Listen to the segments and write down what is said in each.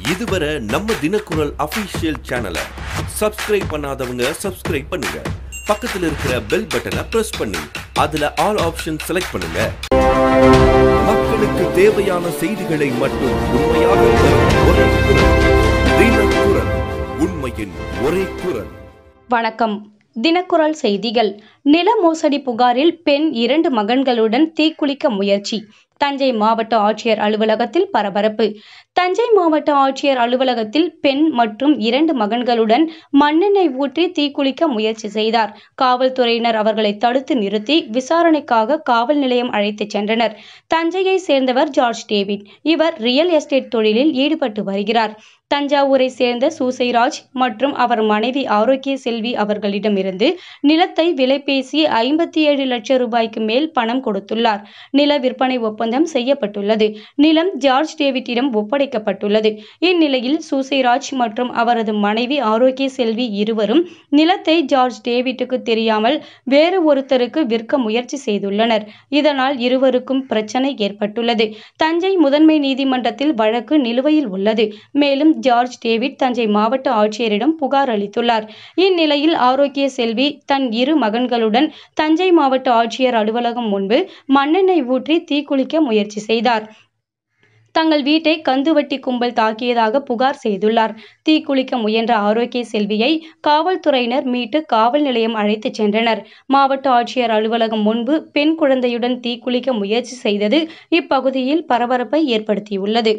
இதுவரை நம்ம தினக்குரல் அபிஷியல் சேனலை சப்ஸ்கிரைப் பண்ணாதவங்க சப்ஸ்கிரைப் பண்ணுங்க பக்கத்துல இருக்கிற பெல் பட்டனை பிரஸ் பண்ணி அதுல ஆல் ஆப்ஷன் செலக்ட் பண்ணுங்க மக்களுக்கு தேவையான செய்திகளை மட்டும் உண்மையாக தரும் ஒரே குரல் தினக்குரல் உண்மையின் ஒரே குரல் வணக்கம் தினக்குரல் செய்திகள் நில மோசடி புகாரில் பெண் இரண்டு மகன்களுடன் தீக்குளிக்க முயற்சி தஞ்சை மாவட்ட ஆட்சியர் அலுவலகத்தில் பரபரப்பு தஞ்சை மாவட்ட ஆட்சியர் அலுவலகத்தில் பெண் மற்றும் இரண்டு மகன்களுடன் மண்ணெண்ணெய் ஊற்றி தீக்குளிக்க முயற்சி செய்தார் காவல்துறையினர் அவர்களை தடுத்து நிறுத்தி விசாரணைக்காக காவல் நிலையம் அழைத்துச் சென்றனர் தஞ்சையை சேர்ந்தவர் ஜார்ஜ் டேவிட் இவர் ரியல் எஸ்டேட் தொழிலில் ஈடுபட்டு வருகிறார் தஞ்சாவூரை சேர்ந்த சூசைராஜ் மற்றும் அவர் மனைவி ஆரோக்கிய செல்வி அவர்களிடமிருந்து நிலத்தை விலை பேசி ஐம்பத்தி ஏழு லட்சம் ரூபாய்க்கு மேல் பணம் கொடுத்துள்ளார் நில விற்பனை ஒப்பந்தம் செய்யப்பட்டுள்ளது நிலம் ஜார்ஜ் டேவிட்டிடம் ஒப்படைக்கப்பட்டுள்ளது இந்நிலையில் சூசைராஜ் மற்றும் அவரது மனைவி ஆரோக்கிய செல்வி இருவரும் நிலத்தை ஜார்ஜ் டேவிட்டுக்கு தெரியாமல் வேறு ஒருத்தருக்கு விற்க முயற்சி செய்துள்ளனர் இதனால் இருவருக்கும் பிரச்சனை ஏற்பட்டுள்ளது தஞ்சை முதன்மை நீதிமன்றத்தில் வழக்கு நிலுவையில் உள்ளது மேலும் ஜார்ஜ் டேவிட் தஞ்சை மாவட்ட ஆட்சியரிடம் புகார் அளித்துள்ளார் இந்நிலையில் ஆரோக்கிய செல்வி தன் இரு மகன்களுடன் தஞ்சை மாவட்ட ஆட்சியர் அலுவலகம் முன்பு மண்ணெண்ணெய் ஊற்றி தீக்குளிக்க முயற்சி செய்தார் தங்கள் வீட்டை கந்துவட்டி கும்பல் தாக்கியதாக புகார் செய்துள்ளார் தீக்குளிக்க முயன்ற ஆரோக்கிய செல்வியை காவல்துறையினர் மீட்டு காவல் நிலையம் அழைத்துச் சென்றனர் மாவட்ட ஆட்சியர் அலுவலகம் முன்பு பெண் குழந்தையுடன் தீக்குளிக்க முயற்சி செய்தது இப்பகுதியில் பரபரப்பை ஏற்படுத்தியுள்ளது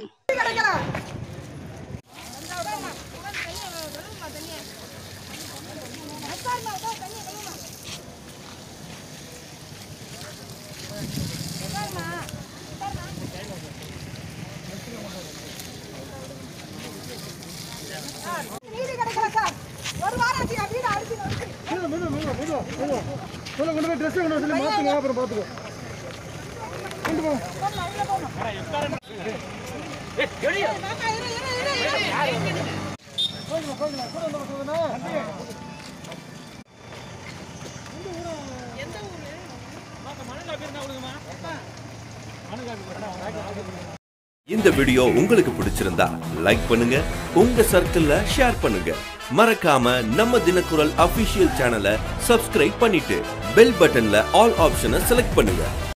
நீதி கிடைக்கல சார் ஒரு வாரம் ஆச்சு என் வீடு அடிச்சு நொறுக்கி. மெதுவா, மெதுவா, மெதுவா, மெதுவா, மெதுவா. முதல்ல கொண்டு போய் dress கொண்டு வர சொல்லி மாத்துங்க, அப்புறம் பார்த்துக்கோ. கொண்டு போ. மாமா, இரு, இரு, இரு, இரு. போய்க்கலாம், போய்க்கலாம். கூட வந்தவன் சொல்லுனா? இந்த வீடியோ உங்களுக்கு பிடிச்சிருந்தா லைக் பண்ணுங்க உங்க சர்க்கிள்ல ஷேர் பண்ணுங்க மறக்காம நம்ம தினக்குரல் அபிஷியல் சேனலை சப்ஸ்கிரைப் பண்ணிட்டு பெல் பட்டன்ல ஆல் ஆப்ஷனை செலக்ட் பண்ணுங்க